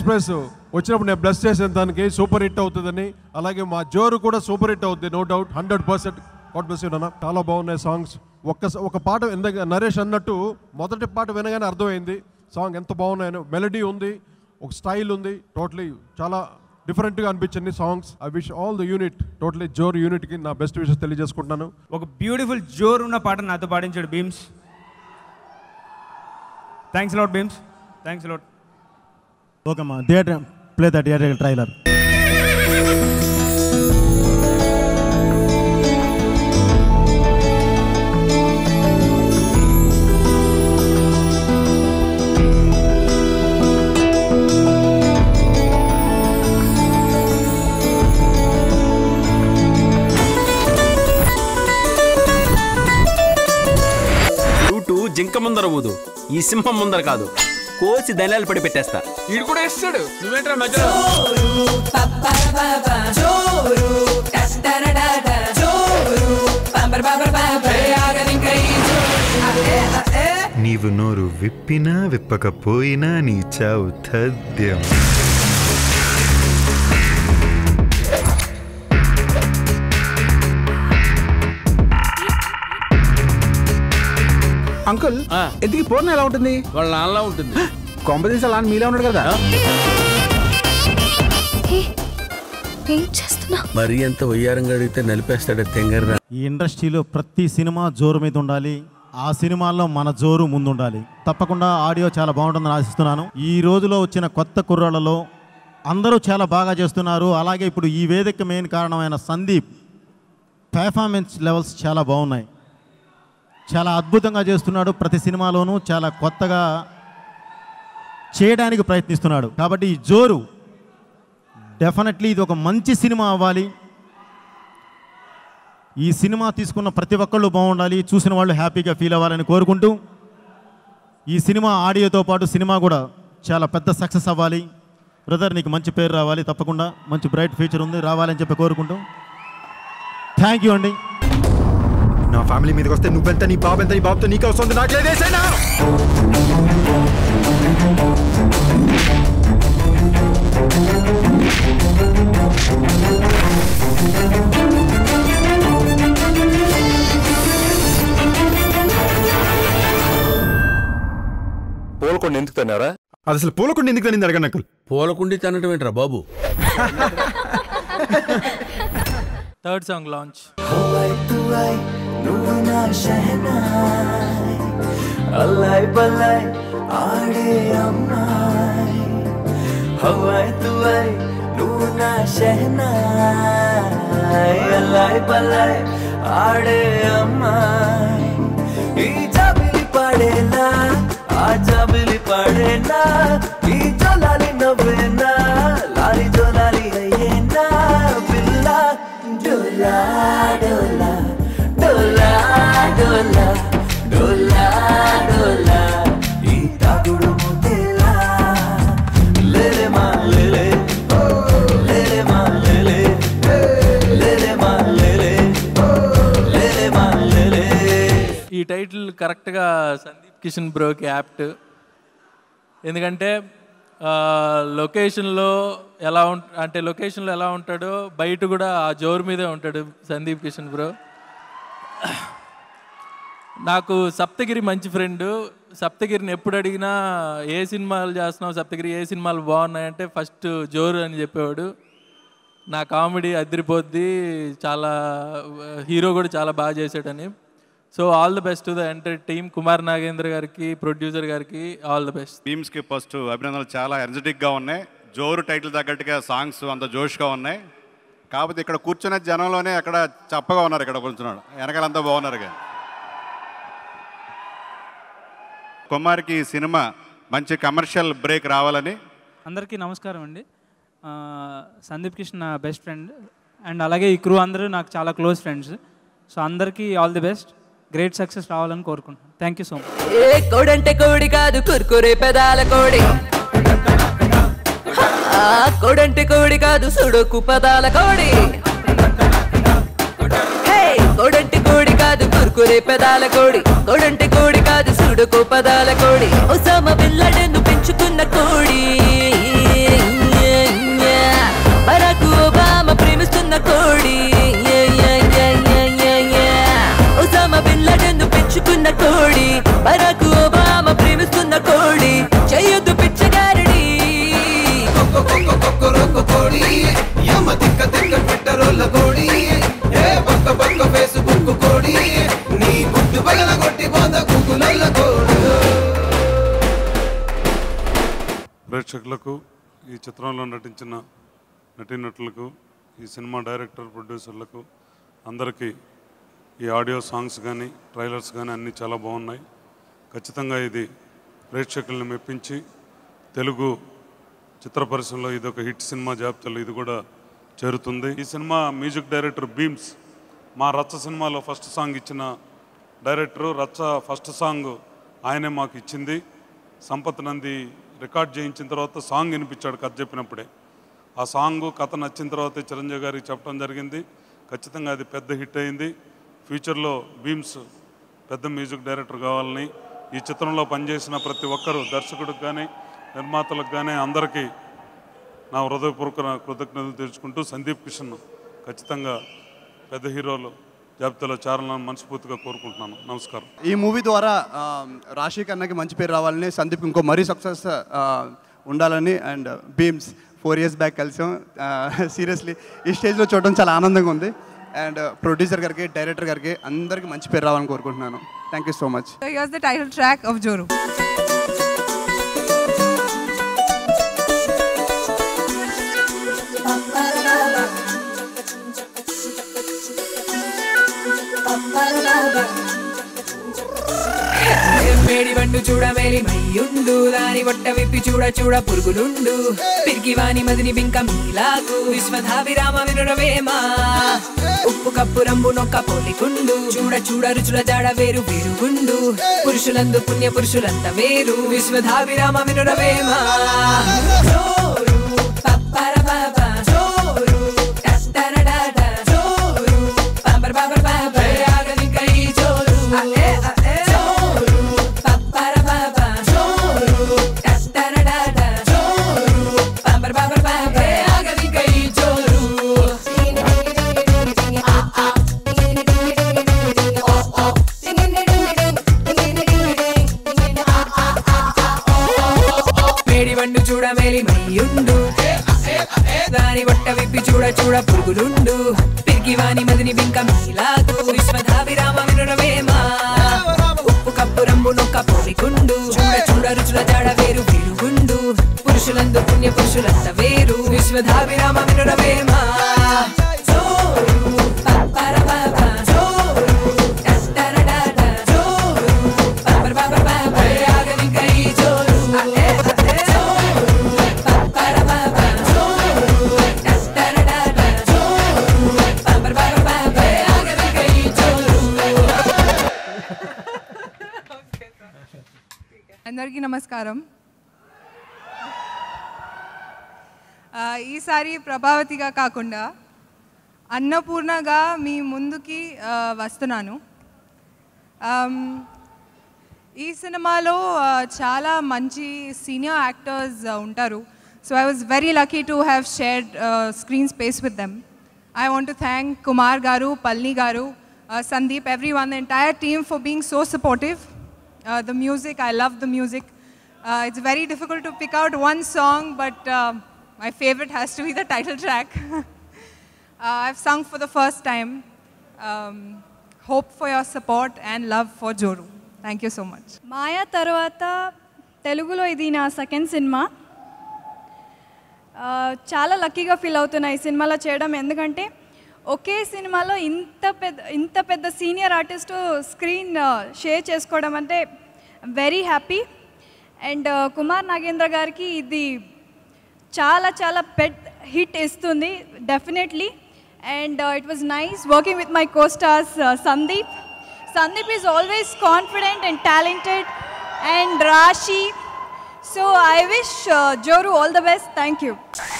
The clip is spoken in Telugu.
ఎక్స్ప్రెస్ వచ్చినప్పుడు నేను బ్లెస్ చేసిన దానికి సూపర్ హిట్ అవుతుందని అలాగే మా జోరు కూడా సూపర్ హిట్ అవుతుంది no doubt hundred percent God bless అన్న చాలా బాగున్నాయి సాంగ్స్ ఒక్క ఒక పాట ఇందాక నరేష్ అన్నట్టు మొదటి పాట వినగానే అర్థమైంది సాంగ్ ఎంత బాగున్నాయని మెలడీ ఉంది ఒక స్టైల్ ఉంది టోటలీ చాలా డిఫరెంట్గా అనిపించింది songs I wish all the unit totally Jor యూనిట్కి నా బెస్ట్ విషెస్ తెలియజేసుకుంటున్నాను ఒక బ్యూటిఫుల్ జోర్ ఉన్న పాట నాతో పాడించాడు Bheems thanks lot Bheems thanks lot okay అమ్మా theatre play the theatre trailer route జింక ముందర ఊదు ఈ సింహం ముందర కాదు కోసి దళాలు పడి పెట్టేస్తా వీడు కూడా ఇస్తాడు నువ్వేంట్రా మధ్యలో నీవు నోరు విప్పినా విప్పకపోయినా నీ చావు తథ్యం అంకుల్ ఎందుకు పూర్ణ ఎలా ఉంటుంది వాళ్ళ నాన్నలా ఉంటుంది కాంపిటీషన్ అలా మీలో ఉన్నాడు కదా ఏం చేస్తున్నా మరీ ఎంత వయ్యారంగా అడిగితే నలిపేస్తాడు తెంగర్రా ఈ ఇండస్ట్రీలో ప్రతి సినిమా జోరు మీద ఉండాలి ఆ సినిమాల్లో మన జోరు ముందుండాలి తప్పకుండా ఆడియో చాలా బాగుంటుందని ఆశిస్తున్నాను ఈ రోజులో వచ్చిన కొత్త కుర్రాళ్ళలో అందరూ చాలా బాగా చేస్తున్నారు అలాగే ఇప్పుడు ఈ వేదిక మెయిన్ కారణమైన సందీప్ పెర్ఫార్మెన్స్ లెవెల్స్ చాలా బాగున్నాయి చాలా అద్భుతంగా చేస్తున్నాడు ప్రతి సినిమాలోనూ చాలా కొత్తగా చేయడానికి ప్రయత్నిస్తున్నాడు కాబట్టి ఈ జోరు డెఫినెట్లీ ఇది ఒక మంచి సినిమా అవ్వాలి ఈ సినిమా తీసుకున్న ప్రతి ఒక్కళ్ళు బాగుండాలి చూసిన వాళ్ళు హ్యాపీగా ఫీల్ అవ్వాలని కోరుకుంటూ ఈ సినిమా ఆడియోతో పాటు సినిమా కూడా చాలా పెద్ద సక్సెస్ అవ్వాలి బ్రదర్ నీకు మంచి పేరు రావాలి తప్పకుండా మంచి బ్రైట్ ఫ్యూచర్ ఉంది రావాలని చెప్పి కోరుకుంటూ థ్యాంక్ యూ అండి నా ఫ్యామిలీ మీదకి వస్తే నువ్వెంత నీ బాబు ఎంత నీ బాబుతో నీకు వస్తుంది నాకు లేదేసైనా పూలకొండ ఎందుకు తిన్నారా అది అసలు పూలకుండా ఎందుకు తనింది అడగండి అంకుల్ పూలకుండి తినటం ఏంట్రా బాబు థర్డ్ సాంగ్ లాంచ్ అల్లాయ్ బల్లాయ్ ఆడే అమ్మాయి హవాయ్ తువాయ్ నువ్వు నా షహనాయ్ అల్లాయ్ బల్లాయ్ ఆడే అమ్మాయి ఈ జాబిలి పాడేలా ఆ జాబిలి పాడేనా ఈ జోలాలి నవ్వేనా లాలి జోలాలి అయ్యేనా పిల్ల డోలా డోలా డోలా డోలా డోలా డోలా ఈ తాగుడు ముద్దేలా లేలే మా లేలే లేలే మా లేలే లేలే మా లేలే లేలే మా లేలే ఈ టైటిల్ కరెక్ట్గా సందీప్ కిషన్ బ్రోకి యాప్ట్ ఎందుకంటే ఆ, లొకేషన్లో ఎలా ఉం అంటే లొకేషన్లో ఎలా ఉంటాడో బయట కూడా ఆ జోరు మీదే ఉంటాడు సందీప్ కిషన్ బ్రో నాకు సప్తగిరి మంచి ఫ్రెండ్ సప్తగిరిని ఎప్పుడు అడిగినా ఏ సినిమాలు చేస్తున్నావు సప్తగిరి ఏ సినిమాలు బాగున్నాయంటే ఫస్ట్ జోరు అని చెప్పేవాడు నా కామెడీ అదిరిపోద్ది చాలా హీరో కూడా చాలా బాగా చేశాడని so all the best to the entire team Kumar Nagendra గారికి ప్రొడ్యూసర్ గారికి ఆల్ ద బెస్ట్ టీమ్స్కి ఫస్ట్ అభినందనలు చాలా ఎనర్జెటిక్గా ఉన్నాయి జోరు టైటిల్ తగ్గట్టుగా సాంగ్స్ అంత జోష్గా ఉన్నాయి కాకపోతే ఇక్కడ కూర్చునే జనంలోనే అక్కడ చప్పగా ఉన్నారు ఇక్కడ కూర్చున్నాడు వెనకాలంతా బాగున్నారు కానీ కుమార్కి ఈ సినిమా మంచి కమర్షియల్ బ్రేక్ రావాలని అందరికీ నమస్కారం అండి ఆ, సందీప్ కిషన్ నా బెస్ట్ ఫ్రెండ్ అండ్ అలాగే ఈ క్రూ అందరూ నాకు చాలా క్లోజ్ ఫ్రెండ్స్ సో అందరికీ all the best great success రావాలని కోరుకుంటున్నాను thank you so much A కోడంటే కోడి కాదు కుర్కురే పెదాల కోడి ఆ కోడంటే కోడి కాదు సుడోకు పదాల కోడి హే, కోడంటే కోడి కాదు కుర్కురే పెదాల కోడి కోడంటే కోడి కాదు సుడోకు పదాల కోడి ఒసామ బిల్లడను పెంచుకున్న కోడి ప్రేక్షకులకు ఈ చిత్రంలో నటించిన నటీనటులకు ఈ సినిమా డైరెక్టర్ ప్రొడ్యూసర్లకు అందరికీ ఈ ఆడియో సాంగ్స్ కానీ ట్రైలర్స్ కానీ అన్నీ చాలా బాగున్నాయి ఖచ్చితంగా ఇది ప్రేక్షకులను మెప్పించి తెలుగు చిత్ర పరిశ్రమలో ఇది ఒక హిట్ సినిమా జాబితాలో ఇది కూడా చేరుతుంది ఈ సినిమా మ్యూజిక్ డైరెక్టర్ బీమ్స్ మా రచ్చ సినిమాలో ఫస్ట్ సాంగ్ ఇచ్చిన డైరెక్టరు రచ్చ ఫస్ట్ సాంగ్ ఆయనే మాకు ఇచ్చింది సంపత్ నంది రికార్డ్ చేయించిన తర్వాత సాంగ్ వినిపించాడు కథ చెప్పినప్పుడే ఆ సాంగ్ కథ నచ్చిన తర్వాత చిరంజీవి గారికి చెప్పడం జరిగింది ఖచ్చితంగా అది పెద్ద హిట్ అయింది ఫ్యూచర్లో బీమ్స్ పెద్ద మ్యూజిక్ డైరెక్టర్ కావాలని ఈ చిత్రంలో పనిచేసిన ప్రతి ఒక్కరూ దర్శకుడికి కానీ నిర్మాతలకు కానీ అందరికీ నా హృదయపూర్వక కృతజ్ఞతలు తెలుసుకుంటూ సందీప్ కిషన్ ఖచ్చితంగా పెద్ద హీరోలు జాబితాలో చేరాలని మనస్ఫూర్తిగా కోరుకుంటున్నాను నమస్కారం ఈ మూవీ ద్వారా ఆ, రాశి ఖన్నాకి మంచి పేరు రావాలని సందీప్ ఇంకో మరీ సక్సెస్ ఉండాలని and Bheems four years back కలిసాం సీరియస్లీ ఈ స్టేజ్లో చూడడం చాలా ఆనందంగా ఉంది అండ్ ప్రొడ్యూసర్ గారికి డైరెక్టర్ గారికి అందరికీ మంచి పేరు రావాలని కోరుకుంటున్నాను thank you so much So here's the title track of Joru. మేడి బండు చూడ మేలి మయ్యుండు దాని బొట్ట విప్పి చూడ చూడ పురుగులుండు పిరికి వాని మదిని బింక మీలాగు విశ్వధాభిరామ వినురవేమా ఉప్పు కప్పు రంబు నొక్క పోలికుండు చూడ చూడ రుచుల జాడ వేరు వేరుగుండు పురుషులందు పుణ్య పురుషులంత వేరు విశ్వధాభిరామ వినురవేమా జోరు, పప్పరపాప, జోరు, టట్టరడాట, జోరు, పంపరపాపరపాప, ఆగదింక ఈ జోరు. అఏ, అఏ, జోరు, పప్పరపాప, జోరు, టట్టరడాట, జోరు, పంపరపాపరపాప, ఆగదింక ఈ జోరు. మేడి బండు చూడ మేలి మయ్యుండు దాని బొట్ట విప్పి చూడ చూడ పురుగులుండు పిరికి వాని మదిని బింక మీలాగు విశ్వధాభిరామ వినురవేమా ఉప్పు కప్పు రంబు నొక్క పోలికుండు చూడ చూడ రుచుల జాడ వేరు వేరుగుండు పురుషులందు పుణ్య పురుషులంత వేరు విశ్వధాభిరామ వినురవేమా జోరు, పప్పరపాప, జోరు, టట్టరడాట, జోరు, పప్పరపాపరపాప, ఆగదింక ఈ జోరు. అదే, అదే, జోరు, పప్పరపాప, జోరు, టట్టరడాట, జోరు, పప్పరపాపరపాప, ఆగదింక ఈ జోరు. అందరికీ నమస్కారం ఆ, ఈసారి ప్రభావతిగా కాకుండా అన్నపూర్ణగా మీ ముందుకి ఆ, వస్తున్నాను ఆమ్, ఈ సినిమాలో ఆ, చాలా మంచి సీనియర్ యాక్టర్స్ ఉంటారు so I was very lucky to have shared screen space with them I want to thank Kumar garu Palni garu Sandeep everyone the entire team for being so supportive the music I love the music it's very difficult to pick out one song but my favourite has to be the title track I've sung for the first time. Um, hope for your support and love for Joru. Thank you so much. Maya తర్వాత తెలుగులో ఇది నా సెకండ్ సినిమా ఆ, చాలా లక్కీగా ఫీల్ అవుతున్నా ఈ సినిమాలో చేయడం ఎందుకంటే ఒకే సినిమాలో ఇంత పెద్ద ఇంత పెద్ద సీనియర్ ఆర్టిస్ట్ స్క్రీన్ షేర్ చేసుకోవడం అంటే very happy and Kumar Nagendra గారికి ఇది చాలా చాలా పెద్ద హిట్ ఇస్తుంది definitely and it was nice working with my costars Sandeep Sandeep is always confident and talented and Rashi so I wish Joru all the best thank you